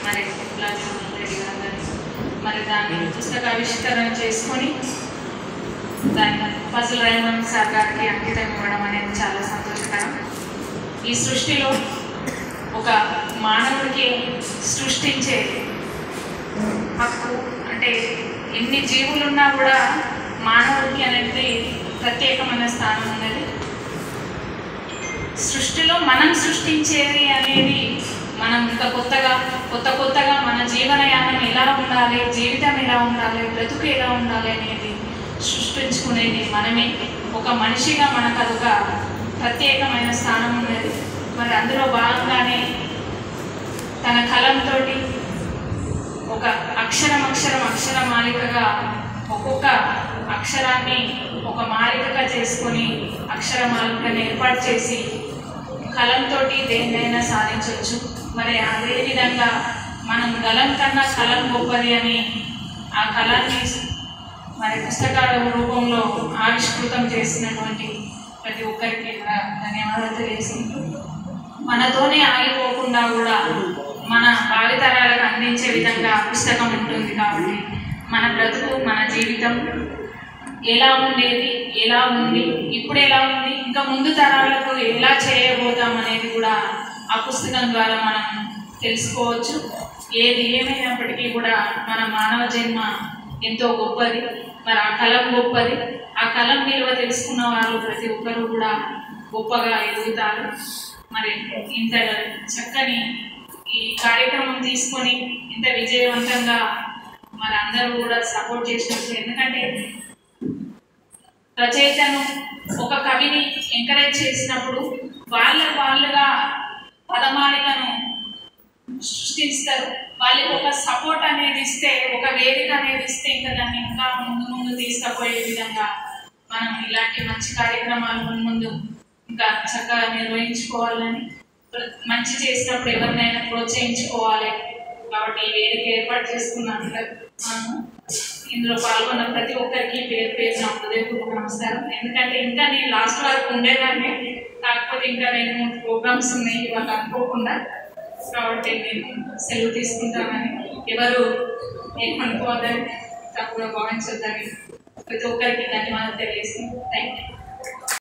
మరి గులాబీ రెడ్డి గారు కానీ మరి దాన్ని పుస్తకావిష్కరణ చేసుకొని దాన్ని ఫజల్ రెహమాన్ సార్ గారికి అంకితం ఇవ్వడం అనేది చాలా సంతోషకరం ఈ సృష్టిలో ఒక మానవుడికి సృష్టించే హక్కు అంటే ఎన్ని జీవులు ఉన్నా కూడా మానవుడికి అనేది ప్రత్యేకమైన స్థానం ఉన్నది సృష్టిలో మనం సృష్టించేది అనేది మనం ఇంకా కొత్తగా కొత్త కొత్తగా మన జీవనయానం ఎలా ఉండాలి జీవితం ఎలా ఉండాలి బ్రతుకు ఎలా ఉండాలి అనేది సృష్టించుకునేది మనమే ఒక మనిషిగా మనకు అదొక ప్రత్యేకమైన స్థానం ఉన్నది మరి అందులో భాగంగానే తన కలంతో ఒక అక్షరం అక్షరం అక్షర మాలికగా ఒక్కొక్క అక్షరాన్ని ఒక మాలికగా చేసుకొని అక్షర మాలికను ఏర్పాటు చేసి కలంతో దేన్నైనా సాధించవచ్చు మరి అదే విధంగా మనం గలం కన్నా కలం గొప్పది అని ఆ కళాన్ని మరి పుస్తకాల రూపంలో ఆవిష్కృతం చేసినటువంటి ప్రతి ఒక్కరికి కూడా ధన్యవాదాలు తెలియజేసుకుంటూ మనతోనే ఆగిపోకుండా కూడా మన భావితరాలకు అందించే విధంగా పుస్తకం ఉంటుంది కాబట్టి మన బ్రతుకు మన జీవితం ఎలా ఉండేది ఎలా ఉంది ఇప్పుడు ఎలా ఉంది ఇంకా ముందు తరాలకు ఎలా చేయబోతాం అనేది కూడా ఆ పుస్తకం ద్వారా మనం తెలుసుకోవచ్చు ఏది ఏమైనప్పటికీ కూడా మన మానవ జన్మ ఎంతో గొప్పది మరి ఆ కలం గొప్పది ఆ కలం విలువ తెలుసుకున్న వారు ప్రతి ఒక్కరూ కూడా గొప్పగా ఎదుగుతారు మరి ఇంత చక్కని ఈ కార్యక్రమం తీసుకొని ఇంత విజయవంతంగా మరి అందరూ కూడా సపోర్ట్ చేసినప్పుడు ఎందుకంటే రచయితను ఒక కవిని ఎంకరేజ్ చేసినప్పుడు వాళ్ళ వాళ్ళుగా పదమాలికను సృష్టిస్తారు వాళ్ళకి ఒక సపోర్ట్ అనేది ఇస్తే ఒక వేదిక అనేది ఇస్తే ఇంకా దాన్ని ఇంకా ముందు ముందు తీసుకుపోయే విధంగా మనం ఇలాంటి మంచి కార్యక్రమాలు ముందు ముందు ఇంకా చక్కగా నిర్వహించుకోవాలని మంచి చేసినప్పుడు ఎవరినైనా ప్రోత్సహించుకోవాలి కాబట్టి ఈ వేదిక ఏర్పాటు చేసుకున్నాను మనము ఇందులో పాల్గొన్న ప్రతి ఒక్కరికి పేరు పేరు నా హృదయపూర్వక నమస్కారం ఎందుకంటే ఇంకా నేను లాస్ట్ వరకు ఉండేదాన్ని కాకపోతే ఇంకా రెండు మూడు ప్రోగ్రామ్స్ ఉన్నాయి ఇవాళ అనుకోకుండా కాబట్టి నేను సెలవు తీసుకుంటానని ఎవరు ఏమనుకోవద్దని తప్పుగా భావించొద్దని ప్రతి ఒక్కరికి ధన్యవాదాలు తెలియజేస్తున్నాను థ్యాంక్ యూ